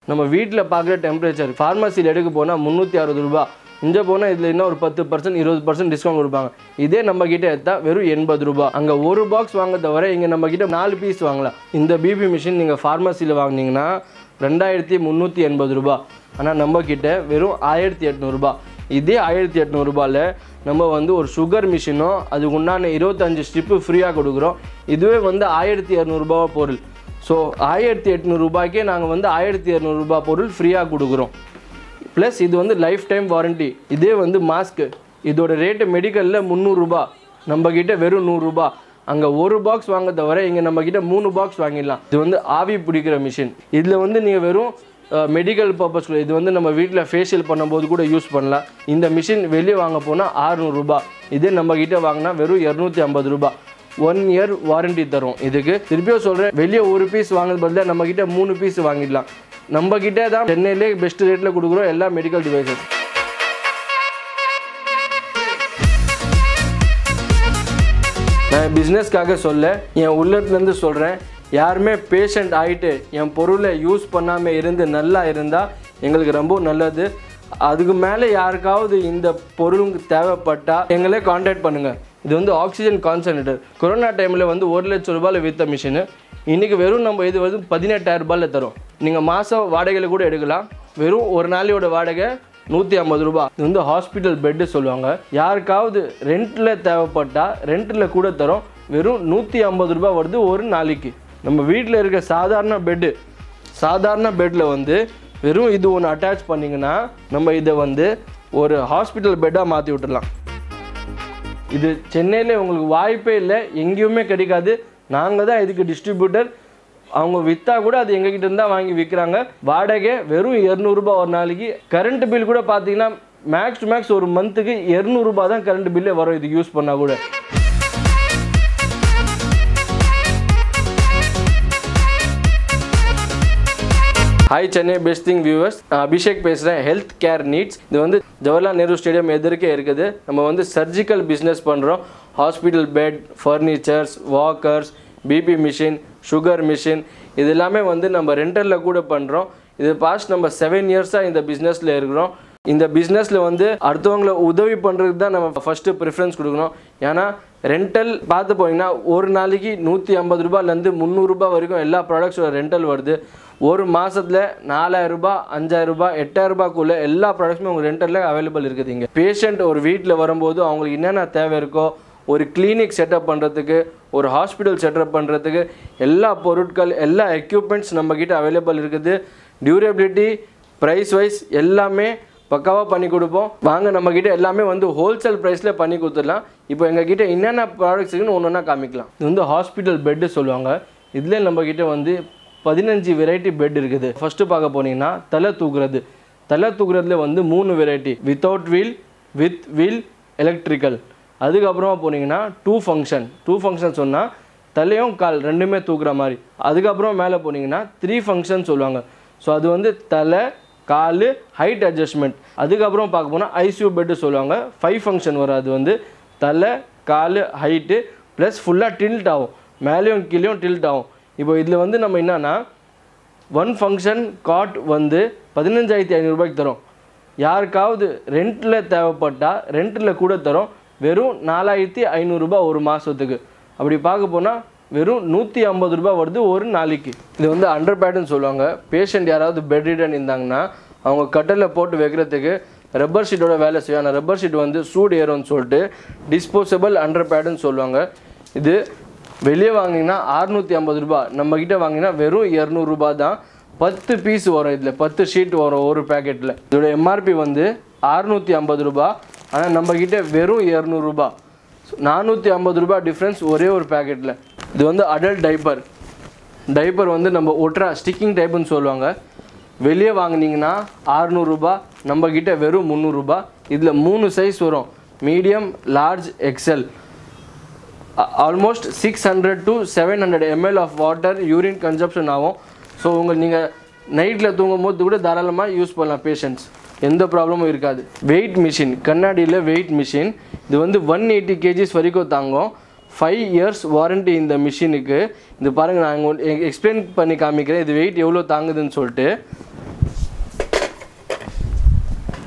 நம்ம வீட்டில் பார்க்குற டெம்பரேச்சர் ஃபார்மசியில் எடுக்க போனால் முந்நூற்றி அறுபது ரூபா இங்கே போனால் இதில் இன்னும் ஒரு பத்து பர்சன்ட் இருபது பர்சன்ட் டிஸ்கவுண்ட் கொடுப்பாங்க இதே நம்ம கிட்ட எடுத்தா வெறும் எண்பது ரூபா அங்கே ஒரு பாக்ஸ் வாங்க தவிர இங்கே நம்ம கிட்ட நாலு பீஸ் வாங்கலாம் இந்த பிபி மிஷின் நீங்கள் ஃபார்மசியில் வாங்குனீங்கன்னா ரெண்டாயிரத்தி முந்நூற்றி எண்பது ரூபா ஆனால் நம்ம கிட்ட வெறும் ஆயிரத்தி எட்நூறுபா இதே ஆயிரத்தி எட்நூறுபாவில் நம்ம வந்து ஒரு சுகர் மிஷினும் அதுக்கு உண்டான இருபத்தஞ்சு ஸ்ட்ரிப்பு ஃப்ரீயாக கொடுக்குறோம் இதுவே வந்து ஆயிரத்தி இரநூறுபா பொருள் ஸோ ஆயிரத்தி எட்நூறுபாய்க்கே நாங்கள் வந்து ஆயிரத்தி இரநூறுபா பொருள் ஃப்ரீயாக கொடுக்குறோம் ப்ளஸ் இது வந்து லைஃப் டைம் வாரண்டி இதே வந்து மாஸ்க்கு இதோட ரேட்டு மெடிக்கலில் முந்நூறுரூபா நம்மக்கிட்ட வெறும் நூறுரூபா அங்கே ஒரு பாக்ஸ் வாங்க தவிர இங்கே நம்மக்கிட்ட மூணு பாக்ஸ் வாங்கிடலாம் இது வந்து ஆவி பிடிக்கிற மிஷின் இதில் வந்து நீங்கள் வெறும் மெடிக்கல் பர்பஸ் இது வந்து நம்ம வீட்டில் ஃபேஷியல் பண்ணும்போது கூட யூஸ் பண்ணலாம் இந்த மிஷின் வெளியே வாங்க போனால் ஆறுநூறுபா இதே நம்மக்கிட்ட வாங்கினா வெறும் இரநூத்தி ஐம்பது ரூபா ஒன் இயர் வாரண்டி தரும் இதுக்கு திருப்பியும் சொல்கிறேன் வெளியே ஒரு பீஸ் வாங்குறது பதிலாக நம்மக்கிட்ட மூணு பீஸ் வாங்கிடலாம் நம்ம கிட்ட தான் சென்னையிலே பெஸ்ட் ரேட்டில் கொடுக்குறோம் எல்லா மெடிக்கல் டிவைசஸ் நான் பிஸ்னஸ்க்காக சொல்ல என் உள்ளத்துலேருந்து சொல்கிறேன் யாருமே பேஷண்ட் ஆகிட்டு என் பொருளை யூஸ் பண்ணாமல் இருந்து நல்லா இருந்தால் எங்களுக்கு ரொம்ப நல்லது அதுக்கு மேலே யாருக்காவது இந்த பொருள் தேவைப்பட்டால் எங்களே காண்டாக்ட் பண்ணுங்கள் இது வந்து ஆக்சிஜன் கான்சன்ட்ரேட்டர் கொரோனா டைமில் வந்து ஒரு லட்சம் ரூபாயில் விற்ற மிஷினு இன்றைக்கி வெறும் நம்ம இது வந்து பதினெட்டாயிரம் ரூபாயில் தரும் நீங்கள் மாதம் வாடகையில் கூட எடுக்கலாம் வெறும் ஒரு நாளையோட வாடகை நூற்றி ஐம்பது ரூபா இது வந்து ஹாஸ்பிட்டல் பெட்டு சொல்லுவாங்க யாருக்காவது ரெண்ட்டில் தேவைப்பட்டால் ரெண்ட்டில் கூட தரோம் வெறும் நூற்றி ஐம்பது ரூபா வருது ஒரு நாளைக்கு நம்ம வீட்டில் இருக்க சாதாரண பெட்டு சாதாரண பெட்டில் வந்து வெறும் இது ஒன்று அட்டாச் பண்ணிங்கன்னா நம்ம இதை வந்து ஒரு ஹாஸ்பிட்டல் பெட்டாக மாற்றி விட்டுடலாம் இது சென்னையில் உங்களுக்கு வாய்ப்பே இல்லை எங்கேயுமே கிடைக்காது நாங்கள் தான் இதுக்கு டிஸ்ட்ரிபியூட்டர் அவங்க விற்றா கூட அது எங்ககிட்ட இருந்தால் வாங்கி விற்கிறாங்க வாடகை வெறும் இரநூறுபா ஒரு நாளைக்கு கரண்ட் பில் கூட பார்த்தீங்கன்னா மேக்ஸ் டு மேக்ஸ் ஒரு மந்த்துக்கு இரநூறுபா தான் கரண்ட் பில்லே வரும் இதுக்கு யூஸ் பண்ணால் கூட ஹாய் சென்னை பெஸ்டிங் வியூவர்ஸ் அபிஷேக் பேசுகிறேன் ஹெல்த் கேர் நீட்ஸ் இது வந்து ஜவஹர்லால் நேரு ஸ்டேடியம் எதிர்க்கே இருக்குது நம்ம வந்து சர்ஜிக்கல் பிஸ்னஸ் பண்ணுறோம் hospital bed furnitures walkers BP machine sugar machine இது எல்லாமே வந்து நம்ம ரெண்டரில் கூட பண்ணுறோம் இது பாஸ்ட் நம்ம செவன் இயர்ஸாக இந்த பிஸ்னஸில் இருக்கிறோம் இந்த பிஸ்னஸில் வந்து அடுத்தவங்களை உதவி பண்ணுறதுக்கு தான் நம்ம ஃபஸ்ட்டு ப்ரிஃபரன்ஸ் கொடுக்கணும் ஏன்னா ரெண்டல் பார்த்து போனீங்கன்னா ஒரு நாளைக்கு நூற்றி ஐம்பது ரூபாயிலேருந்து முந்நூறுரூபா வரைக்கும் எல்லா ப்ராடக்ட்ஸோட ரெண்டல் வருது ஒரு மாதத்தில் நாலாயிரரூபா அஞ்சாயிரரூபா எட்டாயிரரூபாக்குள்ளே எல்லா ப்ராடக்ட்ஸுமே உங்கள் ரெண்டலில் அவைலபிள் இருக்குது இங்கே பேஷண்ட் ஒரு வீட்டில் வரும்போது அவங்களுக்கு என்னென்ன தேவை இருக்கோ ஒரு கிளினிக் செட்டப் பண்ணுறதுக்கு ஒரு ஹாஸ்பிட்டல் செட்டப் பண்ணுறதுக்கு எல்லா பொருட்கள் எல்லா எக்யூப்மெண்ட்ஸ் நம்மக்கிட்ட அவைலபிள் இருக்குது டியூரபிலிட்டி ப்ரைஸ் வைஸ் எல்லாமே பக்காவாக பண்ணி கொடுப்போம் வாங்க நம்மக்கிட்ட எல்லாமே வந்து ஹோல்சேல் ப்ரைஸில் பண்ணி கொடுத்துடலாம் இப்போ எங்ககிட்ட என்னென்ன ப்ராடக்ட்ஸ் இருக்குன்னு ஒன்று ஒன்றா காமிக்கலாம் இது வந்து ஹாஸ்பிட்டல் பெட்டு சொல்லுவாங்க இதில் நம்மக்கிட்ட வந்து பதினஞ்சு வெரைட்டி பெட் இருக்குது ஃபஸ்ட்டு பார்க்க போனீங்கன்னா தலை தூக்குறது தலை தூக்குறதுல வந்து மூணு variety without wheel with wheel electrical அதுக்கப்புறமா போனீங்கன்னா டூ ஃபங்க்ஷன் டூ ஃபங்க்ஷன் சொன்னால் தலையும் கால் ரெண்டுமே தூக்குற மாதிரி அதுக்கப்புறம் மேலே போனீங்கன்னா த்ரீ ஃபங்க்ஷன் சொல்லுவாங்க ஸோ அது வந்து தலை கால் ஹைட் அட்ஜஸ்ட்மெண்ட் அதுக்கப்புறம் பார்க்க போனால் ஐசியூ பெட்டு சொல்லுவாங்க ஃபைவ் ஃபங்க்ஷன் வரும் அது வந்து தலை கால் ஹைட்டு ப்ளஸ் ஃபுல்லாக டில்ட் ஆகும் மேலேயும் கீழேயும் டில்ட் ஆகும் இப்போ இதில் வந்து நம்ம என்னன்னா ஒன் ஃபங்க்ஷன் காட் வந்து பதினஞ்சாயிரத்தி ஐநூறுரூபாய்க்கு தரோம் யாருக்காவது ரெண்ட்டில் தேவைப்பட்டால் ரெண்ட்டில் கூட தரோம் வெறும் நாலாயிரத்தி ஐநூறுரூபா ஒரு மாதத்துக்கு அப்படி பார்க்க போனால் வெறும் நூற்றி ஐம்பது ரூபாய் வருது ஒரு நாளைக்கு இது வந்து அண்டர் பேடுன்னு சொல்லுவாங்க பேஷண்ட் யாராவது பெட் ரிடன் இருந்தாங்கன்னா அவங்க கட்டலில் போட்டு வைக்கிறதுக்கு ரப்பர் ஷீட்டோட வேலை செய்யும் ஆனால் ரப்பர் ஷீட் வந்து சூடு ஏறும்னு சொல்லிட்டு டிஸ்போசபிள் அண்டர் பேடுன்னு சொல்லுவாங்க இது வெளியே வாங்கினீங்கன்னா அறுநூற்றி ஐம்பது ரூபாய் நம்மக்கிட்ட வாங்கினா வெறும் இரநூறுபா தான் பத்து பீஸ் வரும் இதில் பத்து ஷீட் வரும் ஒரு பேக்கெட்டில் இதோட எம்ஆர்பி வந்து அறுநூற்றி ஐம்பது ரூபா ஆனால் நம்மக்கிட்ட வெறும் இரநூறுபா நானூற்றி ஐம்பது ரூபாய் டிஃப்ரென்ஸ் ஒரே ஒரு பேக்கெட்டில் இது வந்து அடல்ட் டைப்பர் டைப்பர் வந்து நம்ம ஒட்ரா ஸ்டிக்கிங் டைப்புன்னு சொல்லுவாங்க வெளியே வாங்குனீங்கன்னா அறுநூறுபா நம்மக்கிட்ட வெறும் முந்நூறுரூபா இதில் மூணு சைஸ் வரும் medium large XL almost six hundred to seven hundred ML of water urine consumption ஆகும் ஸோ உங்கள் நீங்கள் நைட்டில் தூங்கும் போது கூட தாராளமாக யூஸ் பண்ணலாம் பேஷண்ட்ஸ் எந்த ப்ராப்ளமும் இருக்காது வெயிட் மிஷின் கண்ணாடியில் வெயிட் மிஷின் இது வந்து ஒன் எயிட்டி கேஜிஸ் வரைக்கும் தாங்கும் ஃபைவ் இயர்ஸ் வாரண்டி இந்த மிஷினுக்கு இது பாருங்கள் நான் எக்ஸ்பிளைன் பண்ணி காமிக்கிறேன் இது வெயிட் எவ்வளோ தாங்குதுன்னு சொல்லிட்டு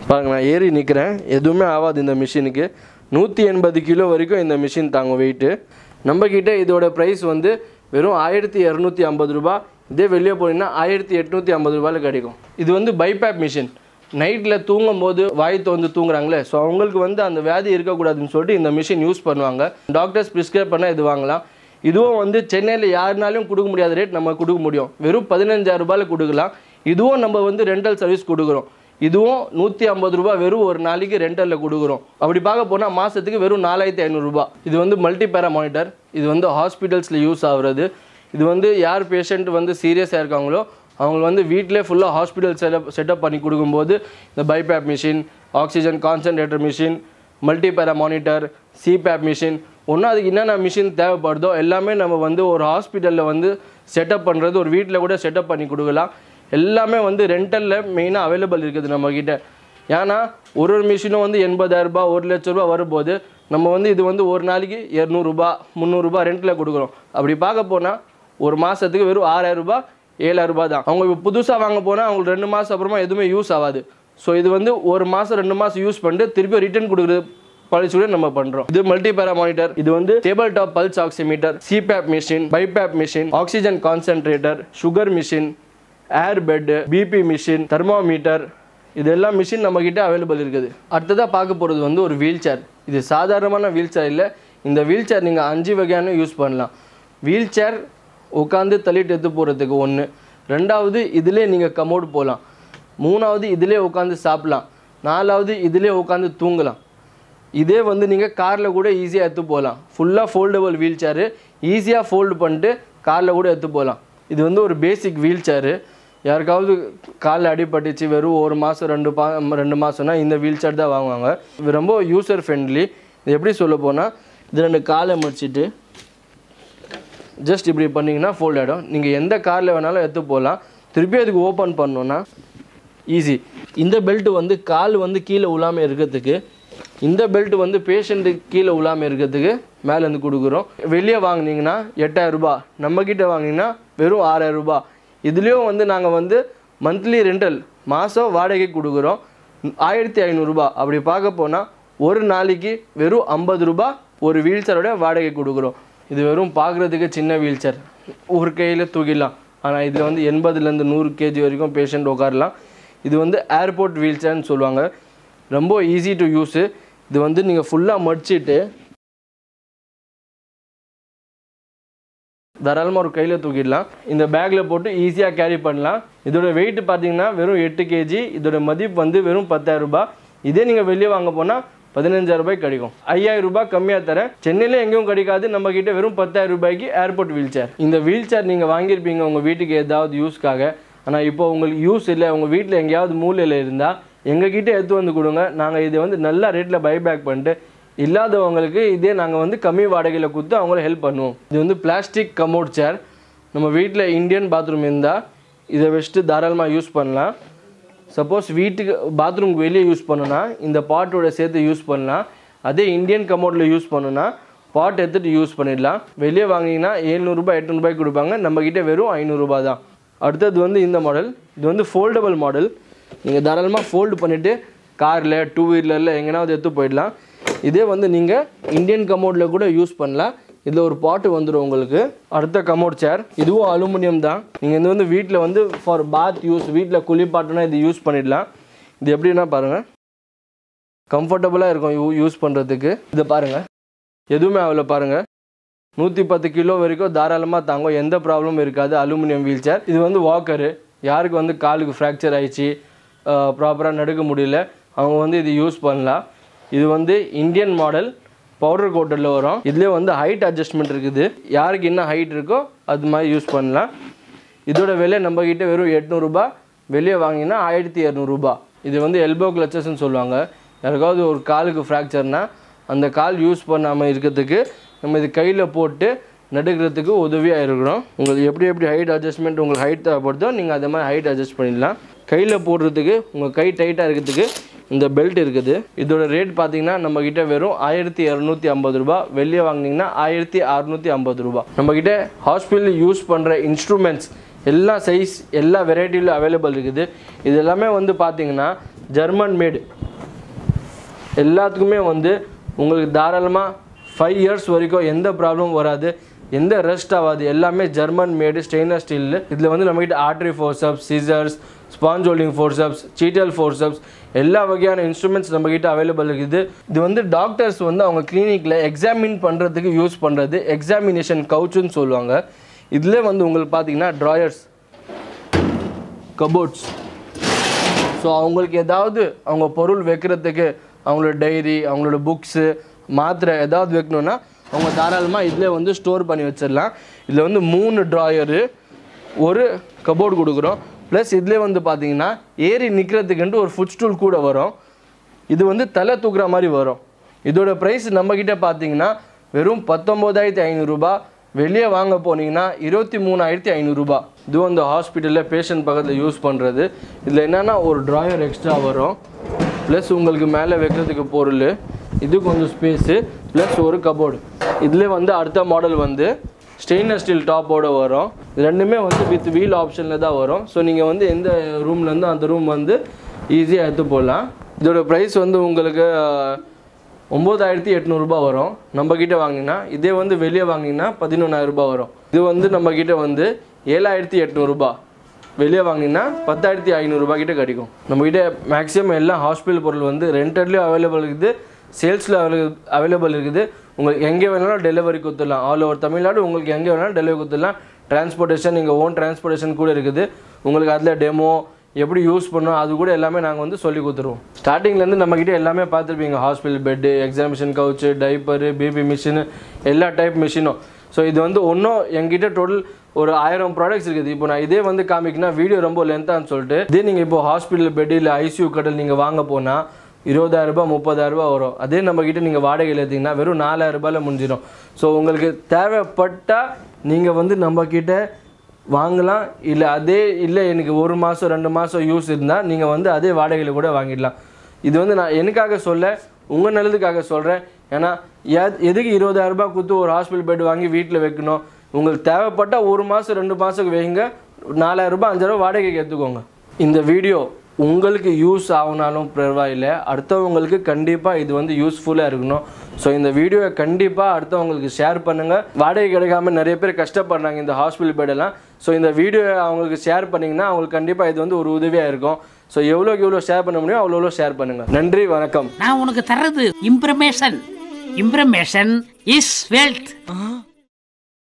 பாருங்க நான் ஏறி நிற்கிறேன் எதுவுமே ஆகாது இந்த மிஷினுக்கு நூற்றி எண்பது கிலோ வரைக்கும் இந்த மிஷின் தாங்கும் வெயிட்டு நம்மக்கிட்ட இதோட ப்ரைஸ் வந்து வெறும் ஆயிரத்தி இரநூத்தி ஐம்பது ரூபா இதே வெளியே போனீங்கன்னா ஆயிரத்தி எட்நூற்றி ஐம்பது ரூபாயில் கிடைக்கும் இது வந்து பைபேப் மிஷின் நைட்டில் தூங்கும் போது வாய் வந்து தூங்குறாங்களே ஸோ அவங்களுக்கு வந்து அந்த வியாதி இருக்கக்கூடாதுன்னு சொல்லிட்டு இந்த மிஷின் யூஸ் பண்ணுவாங்க டாக்டர்ஸ் ப்ரிஸ்கிரைப் பண்ணால் இது வாங்கலாம் இதுவும் வந்து சென்னையில் யாருனாலையும் கொடுக்க முடியாத ரேட் நம்ம கொடுக்க முடியும் வெறும் பதினஞ்சாயிரம் ரூபாயில் கொடுக்கலாம் இதுவும் நம்ம வந்து ரெண்டல் சர்வீஸ் கொடுக்குறோம் இதுவும் நூற்றி ஐம்பது ரூபா வெறும் ஒரு நாளைக்கு ரெண்டலில் கொடுக்குறோம் அப்படி பார்க்க போனால் மாதத்துக்கு வெறும் நாலாயிரத்தி ஐநூறுரூபா இது வந்து மல்டி பேரா மானிட்டர் இது வந்து ஹாஸ்பிட்டல்ஸில் யூஸ் ஆகுறது இது வந்து யார் பேஷண்ட் வந்து சீரியஸாக இருக்காங்களோ அவங்க வந்து வீட்டிலே ஃபுல்லாக ஹாஸ்பிட்டல் செட்டப் செட்டப் பண்ணி கொடுக்கும்போது இந்த BiPAP machine oxygen concentrator machine multi para monitor CPAP machine ஒன்றும் அதுக்கு என்னென்ன மிஷின் தேவைப்படுதோ எல்லாமே நம்ம வந்து ஒரு ஹாஸ்பிட்டலில் வந்து செட்டப் பண்ணுறது ஒரு வீட்டில் கூட செட்டப் பண்ணி கொடுக்கலாம் எல்லாமே வந்து ரெண்டலில் மெயினாக அவைலபிள் இருக்குது நம்மக்கிட்ட ஏன்னா ஒரு ஒரு மிஷினும் வந்து எண்பதாயிரரூபா ஒரு லட்ச ரூபா வரும்போது நம்ம வந்து இது வந்து ஒரு நாளைக்கு இரநூறுபா முந்நூறுரூபா ரெண்டில் கொடுக்குறோம் அப்படி பார்க்க போனால் ஒரு மாதத்துக்கு வெறும் ஆறாயிரம் ரூபாய் ஏழாயிரம் ரூபாய் தான் அவங்க இப்போ புதுசாக வாங்க போனால் அவங்களுக்கு ரெண்டு மாதம் அப்புறமா எதுவுமே யூஸ் ஆகாது ஸோ இது வந்து ஒரு மாதம் ரெண்டு மாதம் யூஸ் பண்ணிட்டு திருப்பி ரிட்டர்ன் கொடுக்குறது பாலிசி கூட நம்ம பண்றோம் இது மல்டி பேரா மானிட்டர் இது வந்து table top pulse oximeter CPAP machine BiPAP machine oxygen concentrator sugar machine air bed BP machine thermometer இதெல்லாம் மிஷின் நம்மக்கிட்ட அவைலபிள் இருக்குது அடுத்ததாக பார்க்க போகிறது வந்து ஒரு வீல் சேர் இது சாதாரணமான வீல் சேர் இல்லை இந்த வீல் சேர் நீங்கள் அஞ்சு வகையான யூஸ் பண்ணலாம் வீல் சேர் உட்காந்து தள்ளிட்டு எடுத்து போகிறதுக்கு ஒன்று ரெண்டாவது இதிலே நீங்கள் கமோடு போகலாம் மூணாவது இதிலே உட்காந்து சாப்பிடலாம் நாலாவது இதிலே உட்காந்து தூங்கலாம் இதே வந்து நீங்கள் காரில் கூட ஈஸியாக எடுத்து போகலாம் ஃபுல்லாக ஃபோல்டபுள் வீல் சேரு ஈஸியாக ஃபோல்டு பண்ணிட்டு காரில் கூட எடுத்து போகலாம் இது வந்து ஒரு பேசிக் வீல் சேரு யாருக்காவது காலில் அடிபட்டுச்சு வெறும் ஒரு மாதம் ரெண்டு பா ரெண்டு மாதம்னா இந்த வீல் சேர் தான் வாங்குவாங்க இது ரொம்ப யூசர் ஃப்ரெண்ட்லி இது எப்படி சொல்ல போனால் இது ரெண்டு காலை முடிச்சிட்டு ஜஸ்ட் இப்படி பண்ணிங்கன்னா ஃபோல்ட் ஆகிடும் நீங்கள் எந்த காரில் வேணாலும் எடுத்து போகலாம் திருப்பி அதுக்கு ஓப்பன் பண்ணோன்னா ஈஸி இந்த பெல்ட் வந்து கால் வந்து கீழே உழாமல் இருக்கிறதுக்கு இந்த பெல்ட் வந்து பேஷண்ட்டுக்கு கீழே உழாமல் இருக்கிறதுக்கு மேலேருந்து கொடுக்குறோம் வெளியே வாங்குனீங்கன்னா எட்டாயிரம் ரூபாய் நம்மக்கிட்ட வாங்கினீங்கன்னா வெறும் ஆறாயிரம் ரூபாய் இதுலேயும் வந்து நாங்கள் வந்து மந்த்லி ரெண்டல் மாதம் வாடகை கொடுக்குறோம் ஆயிரத்தி ஐநூறுரூபா அப்படி பார்க்க போனால் ஒரு நாளைக்கு வெறும் ஐம்பது ரூபாய் ஒரு வீல் சேரோட வாடகை கொடுக்குறோம் இது வெறும் பார்க்குறதுக்கு சின்ன வீல் சேர் ஒரு கையில் தூக்கிடலாம் ஆனால் இதில் வந்து எண்பதுலேருந்து நூறு கேஜி வரைக்கும் பேஷண்ட் உட்காரலாம் இது வந்து ஏர்போர்ட் வீல் சேர்னு சொல்லுவாங்க ரொம்ப ஈஸி டு யூஸு இது வந்து நீங்கள் ஃபுல்லாக மடிச்சிட்டு தாராளமாக ஒரு கையில் தூக்கிடலாம் இந்த பேக்கில் போட்டு ஈஸியாக கேரி பண்ணலாம் இதோட வெயிட் பார்த்தீங்கன்னா வெறும் எட்டு கேஜி இதோட மதிப்பு வந்து வெறும் பத்தாயிரம் ரூபாய் இதே நீங்கள் வெளியே வாங்க போனால் பதினஞ்சாயிரம் ரூபாய் கிடைக்கும் ஐயாயிரம் ரூபாய் கம்மியாக தரேன் சென்னையில் எங்கேயும் கிடைக்காது நம்ம கிட்ட வெறும் பத்தாயிரம் ரூபாய்க்கு ஏர்போர்ட் வீல் சேர் இந்த வீல் சேர் நீங்கள் வாங்கியிருப்பீங்க உங்கள் வீட்டுக்கு ஏதாவது யூஸ்க்காக ஆனால் இப்போ உங்களுக்கு யூஸ் இல்லை உங்கள் வீட்டில் எங்கேயாவது மூலையில் இருந்தால் எங்ககிட்ட எடுத்து வந்து கொடுங்க நாங்கள் இதை வந்து நல்ல ரேட்டில் பைபேக் பண்ணிட்டு இல்லாதவங்களுக்கு இதே நாங்கள் வந்து கம்மி வாடகையில் கொடுத்து அவங்கள ஹெல்ப் பண்ணுவோம் இது வந்து பிளாஸ்டிக் கமோட் சேர் நம்ம வீட்டில் இந்தியன் பாத்ரூம் இருந்தால் இதை வச்சுட்டு தாராளமாக யூஸ் பண்ணலாம் சப்போஸ் வீட்டுக்கு பாத்ரூம்க்கு வெளியே யூஸ் பண்ணுனா இந்த பாட்டோட சேர்த்து யூஸ் பண்ணலாம் அதே இந்தியன் கமோடில் யூஸ் பண்ணுனா பாட் எடுத்துகிட்டு யூஸ் பண்ணிடலாம் வெளியே வாங்கினீங்கன்னா ஏழ்நூறுபா எட்நூறுபாய்க்கு கொடுப்பாங்க நம்மக்கிட்ட வெறும் ஐநூறுரூபா தான் அடுத்தது வந்து இந்த மாடல் இது வந்து ஃபோல்டபுள் மாடல் நீங்கள் தாராளமாக ஃபோல்டு பண்ணிவிட்டு காரில் டூ வீலரில் எங்கேனாவது எடுத்து போயிடலாம் இதே வந்து நீங்கள் இந்தியன் கமோடில் கூட யூஸ் பண்ணலாம் இதில் ஒரு பாட்டு வந்துடும் உங்களுக்கு அடுத்த கமோட் சேர் இதுவும் அலுமினியம் தான் நீங்கள் இது வந்து வீட்டில் வந்து ஃபார் பாத் யூஸ் வீட்டில் குளிப்பாட்டுனா இது யூஸ் பண்ணிடலாம் இது எப்படின்னா பாருங்கள் கம்ஃபர்டபுளாக இருக்கும் யூ யூஸ் பண்ணுறதுக்கு இதை பாருங்கள் எதுவுமே அவ்வளோ பாருங்கள் நூற்றி பத்து கிலோ வரைக்கும் தாராளமாக தாங்கும் எந்த ப்ராப்ளமும் இருக்காது அலுமினியம் வீல் சேர் இது வந்து வாக்கரு யாருக்கு வந்து காலுக்கு ஃப்ராக்சர் ஆயிடுச்சு ப்ராப்பராக நடக்க முடியல அவங்க வந்து இது யூஸ் பண்ணலாம் இது வந்து இந்தியன் மாடல் பவுடர் கோட்டரில் வரும் இதுலேயே வந்து ஹைட் அட்ஜஸ்ட்மெண்ட் இருக்குது யாருக்கு என்ன ஹைட் இருக்கோ அது மாதிரி யூஸ் பண்ணலாம் இதோட விலை நம்மக்கிட்ட வெறும் எட்நூறுபா வெளியே வாங்கினா ஆயிரத்தி இரநூறுபா இது வந்து எல்போ கிளச்சஸ்ன்னு சொல்லுவாங்க யாருக்காவது ஒரு காலுக்கு ஃப்ராக்சர்னா அந்த கால் யூஸ் பண்ணாமல் இருக்கிறதுக்கு நம்ம இது கையில் போட்டு நடுக்கிறதுக்கு உதவியாக இருக்கிறோம் உங்களுக்கு எப்படி எப்படி ஹைட் அட்ஜஸ்ட்மெண்ட் உங்களுக்கு ஹைட் தேவைப்படுதோ நீங்கள் அதே மாதிரி ஹைட் அட்ஜஸ்ட் பண்ணிடலாம் கையில் போடுறதுக்கு உங்கள் கை டைட்டாக இருக்கிறதுக்கு இந்த பெல்ட் இருக்குது இதோட ரேட் பார்த்தீங்கன்னா நம்மக்கிட்ட வெறும் ஆயிரத்தி இரநூத்தி ஐம்பது ரூபா வெளியே வாங்கினீங்கன்னா ஆயிரத்தி அறநூற்றி ஐம்பது ரூபா நம்மக்கிட்ட ஹாஸ்பிட்டல் யூஸ் பண்ணுற இன்ஸ்ட்ருமெண்ட்ஸ் எல்லா சைஸ் எல்லா வெரைட்டிலும் அவைலபிள் இருக்குது இது எல்லாமே வந்து பார்த்தீங்கன்னா ஜெர்மன் மேடு எல்லாத்துக்குமே வந்து உங்களுக்கு தாராளமாக ஃபைவ் இயர்ஸ் வரைக்கும் எந்த ப்ராப்ளமும் வராது எந்த ரெஸ்ட் ஆகாது எல்லாமே ஜெர்மன் மேடு ஸ்டெயின்லெஸ் ஸ்டீல் இதில் வந்து நம்மகிட்ட artery forceps scissors sponge holding forceps Cheatle forceps எல்லா வகையான இன்ஸ்ட்ருமெண்ட்ஸ் நம்மகிட்ட அவைலபிள் இருக்குது இது வந்து டாக்டர்ஸ் வந்து அவங்க கிளினிக்கில் எக்ஸாமின் பண்ணுறதுக்கு யூஸ் பண்ணுறது எக்ஸாமினேஷன் கவுச்சுன்னு சொல்லுவாங்க இதில் வந்து உங்களுக்கு பார்த்தீங்கன்னா ட்ராயர்ஸ் கபோர்ட்ஸ் ஸோ அவங்களுக்கு ஏதாவது அவங்க பொருள் வைக்கிறதுக்கு அவங்களோட டைரி அவங்களோட புக்ஸு மாத்திரை ஏதாவது வைக்கணும்னா அவங்க தாராளமாக இதில் வந்து ஸ்டோர் பண்ணி வச்சிடலாம் இதில் வந்து மூணு ட்ராயரு ஒரு கபோர்டு கொடுக்குறோம் ப்ளஸ் இதில் வந்து பார்த்தீங்கன்னா ஏறி நிற்கிறதுக்குன்ட்டு ஒரு ஃபுட் ஸ்டூல் கூட வரும் இது வந்து தலை தூக்குற மாதிரி வரும் இதோட ப்ரைஸ் நம்மக்கிட்ட பார்த்தீங்கன்னா வெறும் பத்தொம்போதாயிரத்தி ஐநூறுரூபா வெளியே வாங்க போனீங்கன்னா இருபத்தி மூணாயிரத்தி ஐநூறுரூபா இது வந்து ஹாஸ்பிட்டலில் பேஷண்ட் பக்கத்தில் யூஸ் பண்ணுறது இதில் என்னென்னா ஒரு ட்ராயர் எக்ஸ்ட்ரா வரும் ப்ளஸ் உங்களுக்கு மேலே வைக்கிறதுக்கு பொருள் இது கொஞ்சம் ஸ்பேஸு ப்ளஸ் ஒரு கபோர்டு இதில் வந்து அடுத்த மாடல் வந்து ஸ்டெயின்லெஸ் ஸ்டீல் டாப்போட வரும் இது ரெண்டுமே வந்து வித் வீல் ஆப்ஷனில் தான் வரும் ஸோ நீங்கள் வந்து எந்த ரூம்லேருந்து அந்த ரூம் வந்து ஈஸியாக எடுத்து போடலாம் இதோட ப்ரைஸ் வந்து உங்களுக்கு ஒம்பதாயிரத்தி எட்நூறுபா வரும் நம்மக்கிட்ட வாங்கினீங்கன்னா இதே வந்து வெளியே வாங்கினீங்கன்னா பதினொன்றாயிரரூபா வரும் இது வந்து நம்மக்கிட்ட வந்து ஏழாயிரத்தி எட்நூறுபா வெளியே வாங்கினீங்கன்னா பத்தாயிரத்தி ஐநூறுரூபா கிட்ட கிடைக்கும் நம்மக்கிட்ட மேக்ஸிமம் எல்லா ஹாஸ்பிட்டல் பொருள் வந்து ரெண்டட்லேயும் அவைலபிள் இருக்குது சேல்ஸில் அவைலபிள் அவைலபிள் இருக்குது உங்களுக்கு எங்கே வேணாலும் டெலிவரி கொடுத்துடலாம் ஆல் ஓவர் தமிழ்நாடு உங்களுக்கு எங்கே வேணாலும் டெலிவரி கொடுத்துடலாம் டிரான்ஸ்போர்ட்டேஷன் நீங்கள் ஓன் டிரான்ஸ்போர்ட்டேஷன் கூட இருக்குது உங்களுக்கு அதில் டெமோ எப்படி யூஸ் பண்ணணும் அது கூட எல்லாமே நாங்கள் வந்து சொல்லி கொடுத்துருவோம் ஸ்டார்டிங்லேருந்து நம்மக்கிட்ட எல்லாமே பார்த்துருப்பீங்க hospital bed examination couch diaper BP machine எல்லா டைப் மிஷினும் ஸோ இது வந்து ஒன்றும் எங்கிட்ட டோட்டல் ஒரு ஆயிரம் ப்ராடக்ட்ஸ் இருக்குது இப்போ நான் இதே வந்து காமிக்கினா வீடியோ ரொம்ப லென்த்தான்னு சொல்லிட்டு இதே நீங்கள் இப்போ ஹாஸ்பிட்டல் பெட் இல்லை ஐசியூ கடல் நீங்கள் வாங்க போனால் இருபதாயிரரூபா முப்பதாயிரரூபா வரும் அதே நம்மக்கிட்ட நீங்கள் வாடகையில் எடுத்தீங்கன்னா வெறும் நாலாயிரரூபாயில் முடிஞ்சிடும் ஸோ உங்களுக்கு தேவைப்பட்டால் நீங்கள் வந்து நம்மக்கிட்ட வாங்கலாம் இல்லை அதே இல்லை எனக்கு ஒரு மாதம் ரெண்டு மாதம் யூஸ் இருந்தால் நீங்கள் வந்து அதே வாடகையில் கூட வாங்கிடலாம் இது வந்து நான் எனக்காக சொல்ல உங்கள் நல்லதுக்காக சொல்கிறேன் ஏன்னா எத் எதுக்கு இருபதாயிரரூபா கொடுத்து ஒரு ஹாஸ்பிட்டல் பெட் வாங்கி வீட்டில் வைக்கணும் உங்களுக்கு தேவைப்பட்டால் ஒரு மாதம் ரெண்டு மாதத்துக்கு வைங்க நாலாயிரரூபா அஞ்சாயிரரூபா வாடகைக்கு எடுத்துக்கோங்க இந்த வீடியோ உங்களுக்கு யூஸ் ஆகுனாலும் பரவாயில்லை அடுத்தவங்களுக்கு கண்டிப்பாக இது வந்து யூஸ்ஃபுல்லாக இருக்கணும் ஸோ இந்த வீடியோவை கண்டிப்பாக அடுத்தவங்களுக்கு ஷேர் பண்ணுங்கள் வாடகை கிடைக்காம நிறைய பேர் கஷ்டப்படுறாங்க இந்த ஹாஸ்பிட்டல் பெட்டெல்லாம் ஸோ இந்த வீடியோவை அவங்களுக்கு ஷேர் பண்ணிங்கன்னா அவங்களுக்கு கண்டிப்பாக இது வந்து ஒரு உதவியாக இருக்கும் ஸோ எவ்வளோக்கு எவ்வளோ ஷேர் பண்ண முடியும் அவ்வளோ எவ்வளோ ஷேர் பண்ணுங்கள் நன்றி வணக்கம் நான் உனக்கு தர்றது இம்ப்ரமேஷன் இம்ப்ரமேஷன் இஸ் வெல்த்